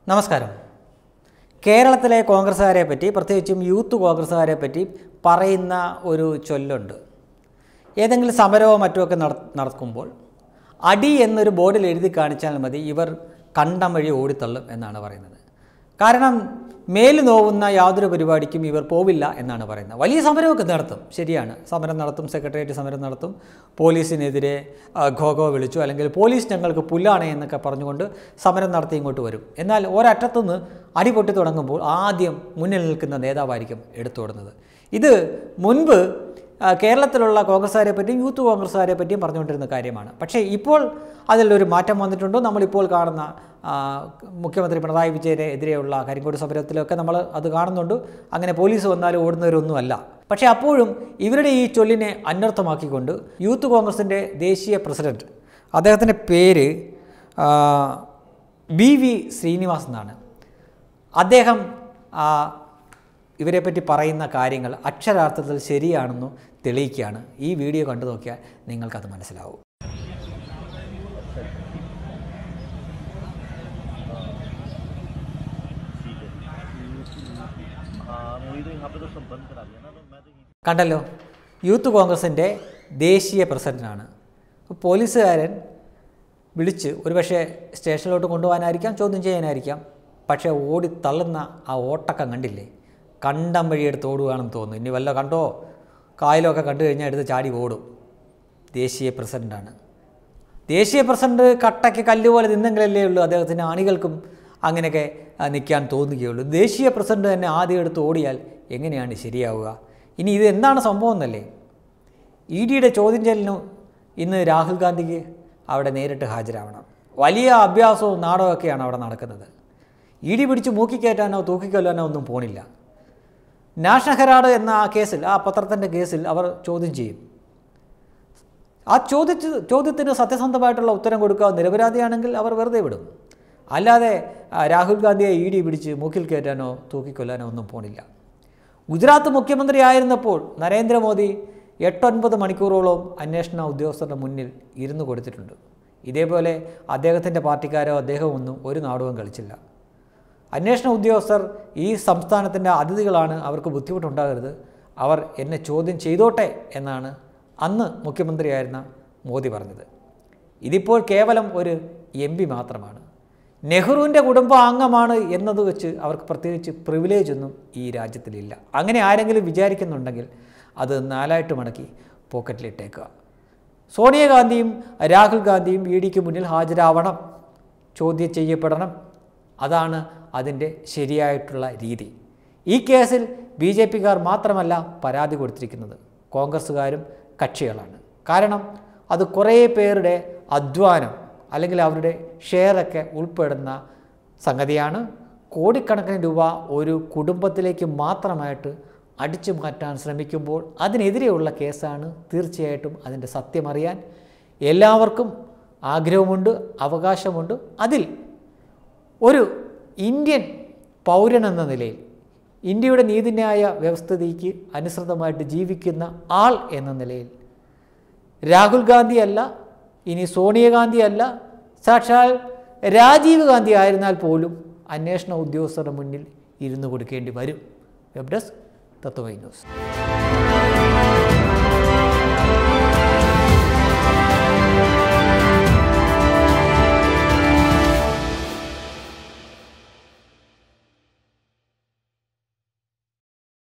നമസ്കാരം കേരളത്തിലെ കോൺഗ്രസ്സുകാരെ പറ്റി പ്രത്യേകിച്ചും യൂത്ത് കോൺഗ്രസ്സുകാരെ പറ്റി പറയുന്ന ഒരു ചൊല്ലുണ്ട് ഏതെങ്കിലും സമരമോ മറ്റോ ഒക്കെ നട നടക്കുമ്പോൾ അടി എന്നൊരു ബോർഡിൽ എഴുതി കാണിച്ചാൽ മതി ഇവർ കണ്ടം വഴി ഓടിത്തള്ളും എന്നാണ് പറയുന്നത് കാരണം മേല് നോവുന്ന യാതൊരു പരിപാടിക്കും ഇവർ പോവില്ല എന്നാണ് പറയുന്നത് വലിയ സമരമൊക്കെ നടത്തും ശരിയാണ് സമരം നടത്തും സെക്രട്ടേറിയറ്റ് സമരം നടത്തും പോലീസിനെതിരെ ആ, ഘോഘോ വിളിച്ചു അല്ലെങ്കിൽ പോലീസ് ഞങ്ങൾക്ക് പുല്ലാണ് എന്നൊക്കെ പറഞ്ഞുകൊണ്ട് സമരം നടത്തി ഇങ്ങോട്ട് വരും എന്നാൽ ഒരറ്റത്തുനിന്ന് അടി പൊട്ടി തുടങ്ങുമ്പോൾ ആദ്യം മുന്നിൽ നിൽക്കുന്ന നേതാവായിരിക്കും എടുത്തോടുന്നത് ഇത് മുൻപ് ആ, കേരളത്തിലുള്ള കോൺഗ്രസ്സുകാരെ പറ്റിയും യൂത്ത് കോൺഗ്രസ്സുകാരെ പറ്റിയും പറഞ്ഞുകൊണ്ടിരുന്ന കാര്യമാണ് പക്ഷേ ഇപ്പോൾ അതിലൊരു മാറ്റം വന്നിട്ടുണ്ടോ നമ്മളിപ്പോൾ കാണുന്ന ആ, മുഖ്യമന്ത്രി പിണറായി വിജയനെ എതിരെയുള്ള കരിങ്കോട് സമരത്തിലൊക്കെ നമ്മൾ അത് കാണുന്നുണ്ട് അങ്ങനെ പോലീസ് വന്നാലും ഓടുന്നവരൊന്നുമല്ല പക്ഷേ അപ്പോഴും ഇവരുടെ ഈ ചൊല്ലിനെ അന്വർത്ഥമാക്കിക്കൊണ്ട് യൂത്ത് കോൺഗ്രസിൻ്റെ ദേശീയ പ്രസിഡന്റ് അദ്ദേഹത്തിൻ്റെ പേര് ആ, ബി വി ശ്രീനിവാസ് എന്നാണ് അദ്ദേഹം ആ, ഇവരെപ്പറ്റി പറയുന്ന കാര്യങ്ങൾ അക്ഷരാർത്ഥത്തിൽ ശരിയാണെന്ന് തെളിയിക്കുകയാണ് ഈ വീഡിയോ കണ്ടു നോക്കിയാൽ നിങ്ങൾക്കത് മനസ്സിലാവും हाँ वही तो यहाँ पे तो सब बंद करा दिया ना तो मैं तो यहीं കണ്ടല്ലോ യൂത്ത് കോൺഗ്രസിൻ്റെ ദേശീയ പ്രസിഡന്റാണ് അപ്പോൾ പോലീസുകാരൻ വിളിച്ച് ഒരുപക്ഷെ സ്റ്റേഷനിലോട്ട് കൊണ്ടുപോകാനായിരിക്കാം ചോദ്യം ചെയ്യാനായിരിക്കാം പക്ഷേ ഓടി തള്ളുന്ന ആ ഓട്ടക്കം കണ്ടില്ലേ കണ്ടം വഴി എടുത്ത് ഓടുകയാണെന്ന് തോന്നുന്നു ഇനി വല്ല കണ്ടോ കായലൊക്കെ കണ്ടു കഴിഞ്ഞാൽ എടുത്ത് ചാടി ഓടും ദേശീയ പ്രസിഡന്റാണ് ദേശീയ പ്രസിഡന്റ് കട്ടയ്ക്ക് കല്ല് പോലെ നിന്നെങ്കിലല്ലേ ഉള്ളൂ അദ്ദേഹത്തിന് അണികൾക്കും അങ്ങനെയൊക്കെ ആ, നിൽക്കാൻ തോന്നുകയുള്ളൂ ദേശീയ പ്രസിഡന്റ് തന്നെ ആദ്യം എടുത്ത് ഓടിയാൽ എങ്ങനെയാണ് ശരിയാവുക ഇനി ഇത് എന്താണ് സംഭവം എന്നല്ലേ ഇ ഡിയുടെ ചോദ്യം ചെയ്യലിന് ഇന്ന് രാഹുൽ ഗാന്ധിക്ക് അവിടെ നേരിട്ട് ഹാജരാവണം വലിയ അഭ്യാസവും നാടകമൊക്കെയാണ് അവിടെ നടക്കുന്നത് ഇ ഡി പിടിച്ച് മൂക്കിക്കയറ്റാനോ തൂക്കിക്കൊല്ലാനോ ഒന്നും പോണില്ല നാഷണൽ ഹെറാഡ് എന്ന ആ കേസിൽ ആ പത്രത്തിൻ്റെ കേസിൽ അവർ ചോദ്യം ചെയ്യും ആ ചോദിച്ച് ചോദ്യത്തിന് സത്യസന്ധമായിട്ടുള്ള ഉത്തരം കൊടുക്കുക നിരപരാധിയാണെങ്കിൽ അവർ വെറുതെ വിടും അല്ലാതെ ആ, രാഹുൽ ഗാന്ധിയെ ഇ ഡി പിടിച്ച് മൂക്കിൽ കയറ്റാനോ തൂക്കിക്കൊല്ലാനോ ഒന്നും പോണില്ല ഗുജറാത്ത് മുഖ്യമന്ത്രി ആയിരുന്നപ്പോൾ നരേന്ദ്രമോദി എട്ടൊൻപത് മണിക്കൂറോളം അന്വേഷണ ഉദ്യോഗസ്ഥരുടെ മുന്നിൽ ഇരുന്ന് കൊടുത്തിട്ടുണ്ട് ഇതേപോലെ അദ്ദേഹത്തിൻ്റെ പാർട്ടിക്കാരോ അദ്ദേഹമൊന്നും ഒരു നാടകവും കളിച്ചില്ല അന്വേഷണ ഉദ്യോഗസ്ഥർ ഈ സംസ്ഥാനത്തിൻ്റെ അതിഥികളാണ് അവർക്ക് ബുദ്ധിമുട്ടുണ്ടാകരുത് അവർ എന്നെ ചോദ്യം ചെയ്തോട്ടെ എന്നാണ് അന്ന് മുഖ്യമന്ത്രിയായിരുന്ന മോദി പറഞ്ഞത് ഇതിപ്പോൾ കേവലം ഒരു എം പി മാത്രമാണ് നെഹ്റുവിൻ്റെ കുടുംബാംഗമാണ് എന്നത് വെച്ച് അവർക്ക് പ്രത്യേകിച്ച് പ്രിവിലേജ് ഒന്നും ഈ രാജ്യത്തിലില്ല അങ്ങനെ ആരെങ്കിലും വിചാരിക്കുന്നുണ്ടെങ്കിൽ അത് നാലായിട്ട് മടക്കി പോക്കറ്റിലിട്ടേക്കുക സോണിയാഗാന്ധിയും രാഹുൽ ഗാന്ധിയും ഇ ഡിക്ക് മുന്നിൽ ഹാജരാവണം ചോദ്യം ചെയ്യപ്പെടണം അതാണ് അതിൻ്റെ ശരിയായിട്ടുള്ള രീതി ഈ കേസിൽ ബി ജെ പിക്കാർ മാത്രമല്ല പരാതി കൊടുത്തിരിക്കുന്നത് കോൺഗ്രസ്സുകാരും കക്ഷികളാണ് കാരണം അത് കുറേ പേരുടെ അധ്വാനം അല്ലെങ്കിൽ അവരുടെ ഷെയറൊക്കെ ഉൾപ്പെടുന്ന സംഗതിയാണ് കോടിക്കണക്കിന് രൂപ ഒരു കുടുംബത്തിലേക്ക് മാത്രമായിട്ട് അടിച്ചു മാറ്റാൻ ശ്രമിക്കുമ്പോൾ അതിനെതിരെയുള്ള കേസാണ് തീർച്ചയായിട്ടും അതിൻ്റെ സത്യമറിയാൻ എല്ലാവർക്കും ആഗ്രഹമുണ്ട് അവകാശമുണ്ട് അതിൽ ഒരു ഇന്ത്യൻ പൗരൻ എന്ന നിലയിൽ ഇന്ത്യയുടെ നീതിന്യായ വ്യവസ്ഥിതിക്ക് അനുസൃതമായിട്ട് ജീവിക്കുന്ന ആൾ എന്ന നിലയിൽ രാഹുൽ ഗാന്ധി അല്ല ഇനി സോണിയാഗാന്ധി അല്ല സാക്ഷാൽ രാജീവ് ഗാന്ധി ആയിരുന്നാൽ പോലും അന്വേഷണ ഉദ്യോഗസ്ഥരുടെ മുന്നിൽ ഇരുന്നു കൊടുക്കേണ്ടി വരും വെബ് ഡെസ്ക് തത്വമൈ ന്യൂസ്